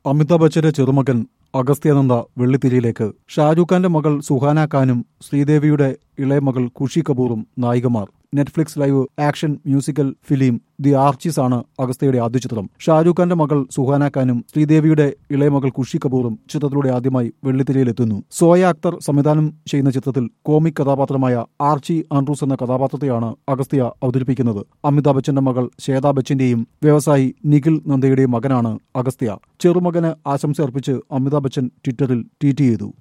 അമിതാഭ് ബച്ചന്റെ ചെറുമകൻ അഗസ്ത്യാനന്ദ വെള്ളിത്തിരയിലേക്ക് ഷാരൂഖ് ഖാന്റെ മകൾ സുഹാന ഖാനും ശ്രീദേവിയുടെ ഇളയ മകൾ ഖുഷി കപൂറും നായികമാർ Netflix live action musical film the Archies ആണ് അഗസ്ത്യയുടെ ആദ്യ ചിത്രം ഷാരൂഖ് ഖാന്റെ മകൾ സുഹാന ഖാനും ശ്രീദേവിയുടെ ഇളയ മകൾ ഖുഷി കപൂറും ചിത്രത്തിലൂടെ ആദ്യമായി വെള്ളിത്തിരയിലെത്തുന്നു സോയ അക്തർ സംവിധാനം ചെയ്യുന്ന ചിത്രത്തിൽ കോമിക് കഥാപാത്രമായ ആർച്ചി ആൻഡ്രൂസ് എന്ന കഥാപാത്രത്തെയാണ് അഗസ്ത്യ അവതരിപ്പിക്കുന്നത് അമിതാഭ് ബച്ചന്റെ മകൾ ശ്വേതാ ബച്ചന്റെയും വ്യവസായി നിഖിൽ നന്ദയുടെയും മകനാണ് അഗസ്ത്യ ചെറുമകന് ആശംസ അർപ്പിച്ച് അമിതാഭ് ബച്ചൻ ട്വിറ്ററിൽ ട്വീറ്റ് ചെയ്തു